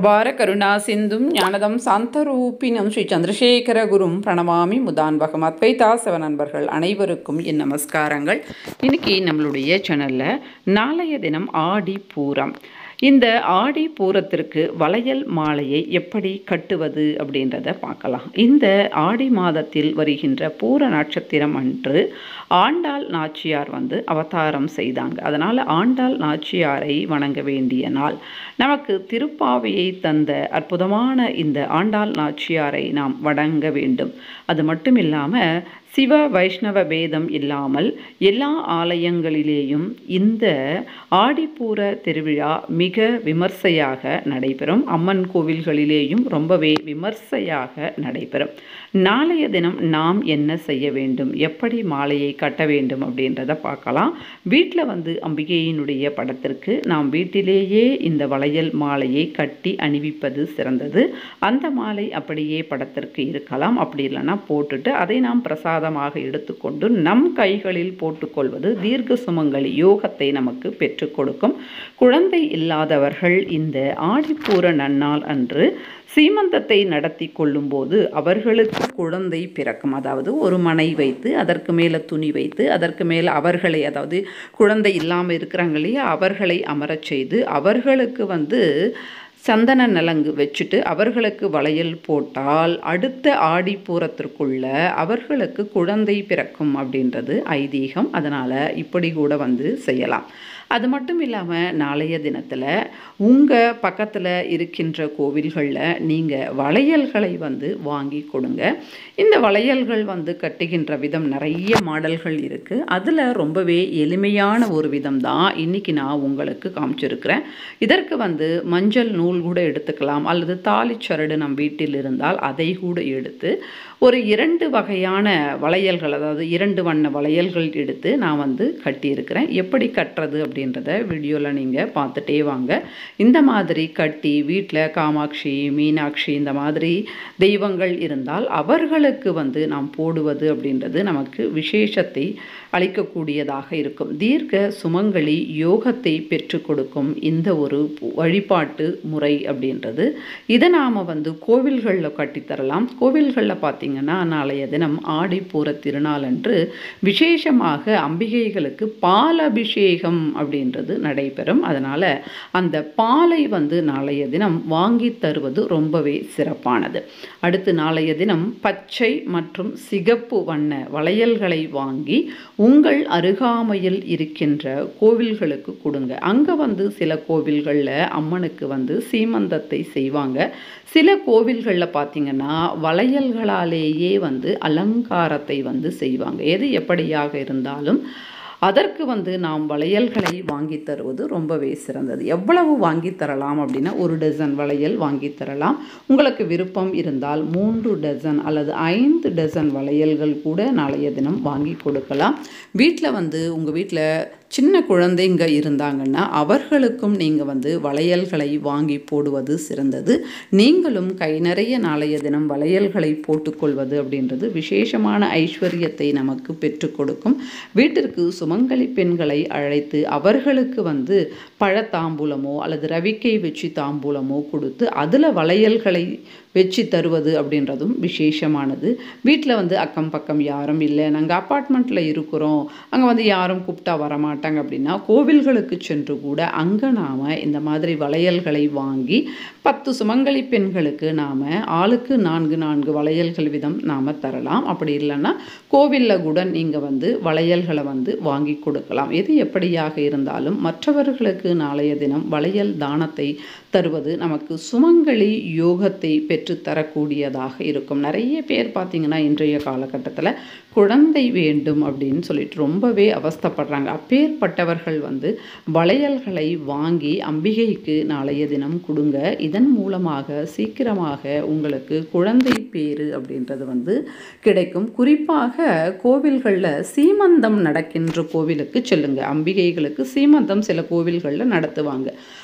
அபார கருணா சிந்தும் ஞானதம் சாந்தரூபினம் ஸ்ரீ சந்திரசேகர குரும் பிரணமாமி முதான்பகம் அத்வைதா சிவ நண்பர்கள் அனைவருக்கும் என் நமஸ்காரங்கள் இன்னைக்கு நம்மளுடைய சேனலில் நாளைய தினம் ஆடி பூரம் இந்த ஆடி பூரத்திற்கு வளையல் மாலையை எப்படி கட்டுவது அப்படின்றத பார்க்கலாம் இந்த ஆடி மாதத்தில் வருகின்ற பூர நட்சத்திரம் அன்று ஆண்டாள் நாச்சியார் வந்து அவதாரம் செய்தாங்க அதனால் ஆண்டாள் நாச்சியாரை வணங்க வேண்டிய நாள் நமக்கு திருப்பாவையை தந்த அற்புதமான இந்த ஆண்டாள் நாச்சியாரை நாம் வணங்க வேண்டும் அது மட்டும் இல்லாமல் சிவ வைஷ்ணவ பேதம் இல்லாமல் எல்லா ஆலயங்களிலேயும் இந்த ஆடிப்பூர திருவிழா மிக விமர்சையாக நடைபெறும் அம்மன் கோவில்களிலேயும் ரொம்பவே விமர்சையாக நடைபெறும் நாளைய தினம் நாம் என்ன செய்ய வேண்டும் எப்படி மாலையை கட்ட வேண்டும் அப்படின்றத பார்க்கலாம் வீட்டில் வந்து அம்பிகையினுடைய படத்திற்கு நாம் வீட்டிலேயே இந்த வளையல் மாலையை கட்டி அணிவிப்பது சிறந்தது அந்த மாலை அப்படியே படத்திற்கு இருக்கலாம் அப்படி இல்லைன்னா போட்டுட்டு அதை நாம் பிரசாதமாக எடுத்துக்கொண்டு நம் கைகளில் போட்டுக்கொள்வது தீர்க்க சுமங்கலி யோகத்தை நமக்கு பெற்றுக் கொடுக்கும் குழந்தை இல்லாதவர்கள் இந்த ஆடிப்பூர நன்னாள் அன்று சீமந்தத்தை நடத்தி கொள்ளும்போது அவர்களுக்கு குழந்தை பிறக்கும் அதாவது ஒரு மனை வைத்து அதற்கு மேலே துணி வைத்து அதற்கு மேலே அவர்களை அதாவது குழந்தை இல்லாமல் இருக்கிறாங்க இல்லையா அவர்களை அமரச் செய்து அவர்களுக்கு வந்து சந்தன நலங்கு வச்சுட்டு அவர்களுக்கு வளையல் போட்டால் அடுத்த ஆடிப்பூரத்திற்குள்ள அவர்களுக்கு குழந்தை பிறக்கும் அப்படின்றது ஐதீகம் அதனால் இப்படி கூட வந்து செய்யலாம் அது மட்டும் இல்லாமல் நாளைய தினத்தில் உங்கள் பக்கத்தில் இருக்கின்ற கோவில்களில் நீங்கள் வளையல்களை வந்து வாங்கி கொடுங்க இந்த வளையல்கள் வந்து கட்டுகின்ற விதம் நிறைய மாடல்கள் இருக்குது அதில் ரொம்பவே எளிமையான ஒரு விதம் தான் இன்றைக்கி நான் உங்களுக்கு காமிச்சிருக்கிறேன் இதற்கு வந்து மஞ்சள் நூல் கூட எடுத்துக்கலாம் அல்லது தாலிச்சரடு நம் வீட்டில் இருந்தால் அதை கூட எடுத்து ஒரு இரண்டு வகையான வளையல்கள் அதாவது இரண்டு வண்ண வளையல்கள் எடுத்து நான் வந்து கட்டியிருக்கிறேன் எப்படி கட்டுறது அப்படின்றத வீடியோவில் நீங்கள் பார்த்துட்டே வாங்க இந்த மாதிரி கட்டி வீட்டில் காமாட்சி மீனாட்சி இந்த மாதிரி தெய்வங்கள் இருந்தால் அவர்களுக்கு வந்து நாம் போடுவது அப்படின்றது நமக்கு விசேஷத்தை அளிக்கக்கூடியதாக இருக்கும் தீர்க்க சுமங்கலி யோகத்தை பெற்றுக் கொடுக்கும் இந்த ஒரு வழிபாட்டு முறை அப்படின்றது இதை நாம் வந்து கோவில்களில் கட்டித்தரலாம் கோவில்களில் பார்த்திங்கன்னா நாளைய தினம் ஆடிப்பூர திருநாள் அன்று விசேஷமாக அம்பிகைகளுக்கு பால் அபிஷேகம் அப்படின்றது நடைபெறும் அதனால் அந்த பாலை வந்து நாளைய தினம் வாங்கி தருவது ரொம்பவே சிறப்பானது அடுத்து நாளைய தினம் பச்சை மற்றும் சிகப்பு வண்ண வளையல்களை வாங்கி உங்கள் அருகாமையில் இருக்கின்ற கோவில்களுக்கு கொடுங்க அங்கே வந்து சில கோவில்களில் அம்மனுக்கு வந்து சீமந்தத்தை செய்வாங்க சில கோவில்களில் பார்த்திங்கன்னா வளையல்களாலேயே வந்து அலங்காரத்தை வந்து செய்வாங்க எது எப்படியாக இருந்தாலும் அதற்கு வந்து நாம் வளையல்களை வாங்கி தருவது ரொம்பவே சிறந்தது எவ்வளவு வாங்கி தரலாம் அப்படின்னா ஒரு டசன் வளையல் வாங்கி தரலாம் உங்களுக்கு விருப்பம் இருந்தால் மூன்று டசன் அல்லது ஐந்து டசன் வளையல்கள் கூட நாளைய தினம் வாங்கி கொடுக்கலாம் வீட்டில் வந்து உங்கள் வீட்டில் சின்ன குழந்தைங்க இருந்தாங்கன்னா அவர்களுக்கும் நீங்கள் வந்து வளையல்களை வாங்கி போடுவது சிறந்தது நீங்களும் கை நிறைய நாளைய தினம் வளையல்களை போட்டுக்கொள்வது அப்படின்றது விசேஷமான ஐஸ்வர்யத்தை நமக்கு பெற்றுக் கொடுக்கும் வீட்டிற்கு சுமங்கலி பெண்களை அழைத்து அவர்களுக்கு வந்து பழத்தாம்பூலமோ அல்லது ரவிக்கை வச்சு தாம்பூலமோ கொடுத்து அதில் வளையல்களை வச்சு தருவது அப்படின்றதும் விசேஷமானது வீட்டில் வந்து அக்கம் பக்கம் யாரும் இல்லை நாங்கள் அப்பார்ட்மெண்ட்டில் இருக்கிறோம் அங்கே வந்து யாரும் கூப்பிட்டா வரமாட்டாங்க அப்படின்னா கோவில்களுக்கு சென்று கூட அங்கே நாம் இந்த மாதிரி வளையல்களை வாங்கி பத்து சுமங்கலி பெண்களுக்கு நாம் ஆளுக்கு நான்கு நான்கு வளையல்கள் விதம் நாம் தரலாம் அப்படி இல்லைன்னா கோவிலில் கூட நீங்கள் வந்து வளையல்களை வந்து வாங்கி கொடுக்கலாம் எது எப்படியாக இருந்தாலும் மற்றவர்களுக்கு நாளைய தினம் வளையல் தானத்தை தருவது நமக்கு சுமங்கலி யோகத்தை பெற்று தரக்கூடியதாக இருக்கும் நிறைய பேர் பார்த்திங்கன்னா இன்றைய காலகட்டத்தில் குழந்தை வேண்டும் அப்படின்னு சொல்லிட்டு ரொம்பவே அவஸ்தப்படுறாங்க அப்பேற்பட்டவர்கள் வந்து வளையல்களை வாங்கி அம்பிகைக்கு நாளைய தினம் கொடுங்க இதன் மூலமாக சீக்கிரமாக உங்களுக்கு குழந்தை பேரு அப்படின்றது வந்து கிடைக்கும் குறிப்பாக கோவில்களில் சீமந்தம் நடக்கின்ற கோவிலுக்கு செல்லுங்க அம்பிகைகளுக்கு சீமந்தம் சில கோவில்களில் நடத்துவாங்க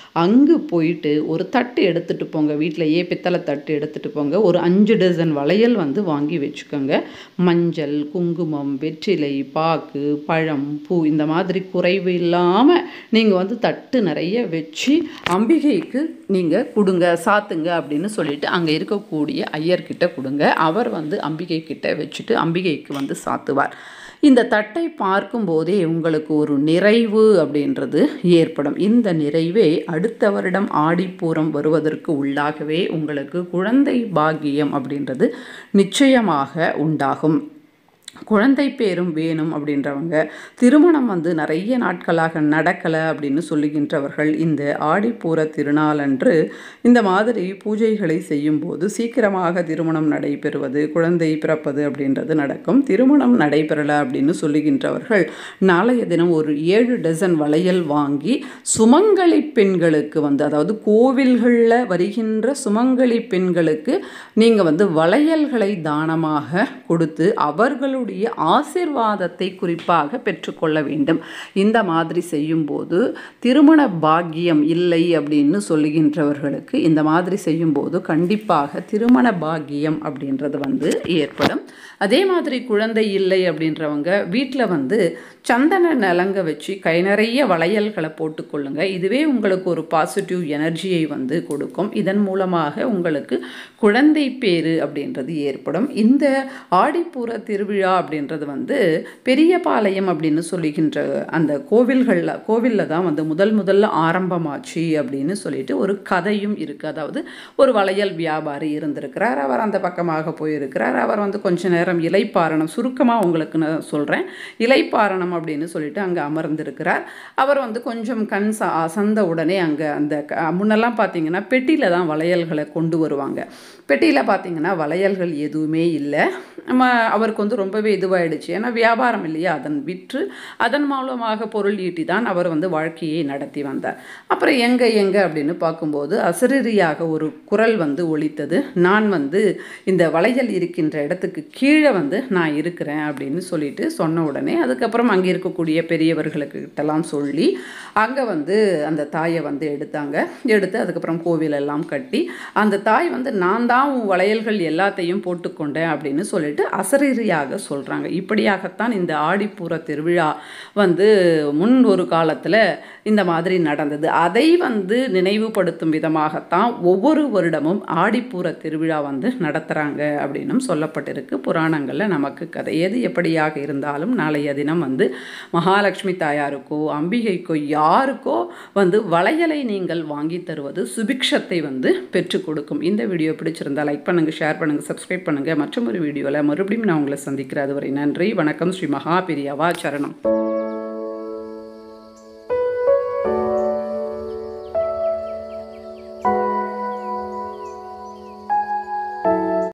அங்கு போயிட்டு ஒரு தட்டு எடுத்துகிட்டு போங்க வீட்டிலையே பித்தளை தட்டு எடுத்துகிட்டு போங்க ஒரு அஞ்சு டசன் வளையல் வந்து வாங்கி வச்சுக்கோங்க மஞ்சள் குங்குமம் வெற்றிலை பாக்கு பழம் பூ இந்த மாதிரி குறைவு இல்லாமல் நீங்கள் வந்து தட்டு நிறைய வச்சு அம்பிகைக்கு நீங்கள் கொடுங்க சாத்துங்க அப்படின்னு சொல்லிட்டு அங்கே இருக்கக்கூடிய ஐயர்கிட்ட கொடுங்க அவர் வந்து அம்பிகை கிட்ட வச்சுட்டு அம்பிகைக்கு வந்து சாத்துவார் இந்த தட்டை பார்க்கும்போதே உங்களுக்கு ஒரு நிறைவு அப்படின்றது ஏற்படும் இந்த நிறைவே அடுத்த வருடம் ஆடிப்பூரம் வருவதற்கு உள்ளாகவே உங்களுக்கு குழந்தை பாக்கியம் அப்படின்றது நிச்சயமாக உண்டாகும் குழந்தை பேரும் வேணும் அப்படின்றவங்க திருமணம் வந்து நிறைய நாட்களாக நடக்கலை அப்படின்னு சொல்லுகின்றவர்கள் இந்த ஆடிப்பூர திருநாளன்று இந்த மாதிரி பூஜைகளை செய்யும்போது சீக்கிரமாக திருமணம் நடைபெறுவது குழந்தை பிறப்பது அப்படின்றது நடக்கும் திருமணம் நடைபெறலை அப்படின்னு சொல்லுகின்றவர்கள் நாளைய தினம் ஒரு ஏழு டசன் வளையல் வாங்கி சுமங்கலி பெண்களுக்கு வந்து அதாவது கோவில்களில் வருகின்ற சுமங்கலி பெண்களுக்கு நீங்கள் வந்து வளையல்களை தானமாக கொடுத்து அவர்களுடைய அவர்களுடைய ஆசிர்வாதத்தை குறிப்பாக பெற்றுக்கொள்ள வேண்டும் இந்த மாதிரி செய்யும்போது திருமண பாக்கியம் இல்லை அப்படின்னு சொல்லுகின்றவர்களுக்கு இந்த மாதிரி செய்யும்போது கண்டிப்பாக திருமண பாக்கியம் அப்படின்றது வந்து ஏற்படும் அதே மாதிரி குழந்தை இல்லை அப்படின்றவங்க வீட்டில் வந்து சந்தன நிலங்க வச்சு கை நிறைய வளையல்களை போட்டுக்கொள்ளுங்க இதுவே உங்களுக்கு ஒரு பாசிட்டிவ் எனர்ஜியை வந்து கொடுக்கும் இதன் மூலமாக உங்களுக்கு குழந்தை பேரு அப்படின்றது ஏற்படும் இந்த ஆடிப்பூர திருவிழா அப்படின்றது வந்து பெரியபாளையம் அப்படின்னு சொல்லுகின்ற அந்த கோவில்களில் கோவிலில் தான் வந்து முதல் முதல்ல ஆரம்பமாச்சு அப்படின்னு சொல்லிட்டு ஒரு கதையும் இருக்குது அதாவது ஒரு வளையல் வியாபாரி இருந்திருக்கிறார் அவர் அந்த பக்கமாக போயிருக்கிறார் அவர் வந்து கொஞ்ச நேரம் இலைப்பாரணம் சுருக்கமாக உங்களுக்கு நான் சொல்கிறேன் இலைப்பாரணம் அப்படின்னு சொல்லிட்டு அங்கே அமர்ந்திருக்கிறார் அவர் வந்து கொஞ்சம் கண் ச அசந்த உடனே அங்கே அந்த முன்னெல்லாம் பார்த்தீங்கன்னா பெட்டியில் தான் வளையல்களை கொண்டு வருவாங்க பெட்டியில் பார்த்தீங்கன்னா வளையல்கள் எதுவுமே இல்லை நம்ம அவருக்கு வந்து ரொம்பவே இதுவாயிடுச்சு ஏன்னா வியாபாரம் இல்லையா அதன் விற்று அதன் மூலமாக பொருள் ஈட்டி தான் அவர் வந்து வாழ்க்கையை நடத்தி வந்தார் அப்புறம் எங்கே எங்கே அப்படின்னு பார்க்கும்போது அசரீரியாக ஒரு குரல் வந்து ஒழித்தது நான் வந்து இந்த வளையல் இருக்கின்ற இடத்துக்கு கீழே வந்து நான் இருக்கிறேன் அப்படின்னு சொல்லிட்டு சொன்ன உடனே அதுக்கப்புறம் அங்கே இருக்கக்கூடிய பெரியவர்களுக்கிட்டலாம் சொல்லி அங்கே வந்து அந்த தாயை வந்து எடுத்தாங்க எடுத்து அதுக்கப்புறம் கோவில் எல்லாம் கட்டி அந்த தாய் வந்து நான் தான் உன் வளையல்கள் எல்லாத்தையும் போட்டுக்கொண்டேன் அப்படின்னு சொல்லிட்டு அசரீரியாக சொல்கிறாங்க இப்படியாகத்தான் இந்த ஆடிப்பூர திருவிழா வந்து முன் ஒரு காலத்தில் இந்த மாதிரி நடந்தது அதை வந்து நினைவுபடுத்தும் விதமாகத்தான் ஒவ்வொரு வருடமும் ஆடிப்பூர திருவிழா வந்து நடத்துகிறாங்க அப்படின்னும் சொல்லப்பட்டிருக்கு புராணங்களில் நமக்கு கதை எது எப்படியாக இருந்தாலும் நாளைய தினம் வந்து மகாலட்சுமி தாயாருக்கோ அம்பிகைக்கோ யாருக்கோ வந்து வளையலை நீங்கள் வாங்கி தருவது சுபிக்ஷத்தை வந்து பெற்றுக் கொடுக்கும் இந்த வீடியோ பிடிச்சிருந்தா லைக் பண்ணுங்கள் ஷேர் பண்ணுங்கள் சப்ஸ்கிரைப் பண்ணுங்கள் மற்றும் ஒரு வீடியோவில் மறுபடியும் நான் உங்களை சந்திக்கிறேன் அதுவரை நன்றி வணக்கம் ஸ்ரீ மகாபிரியாவா சரணம்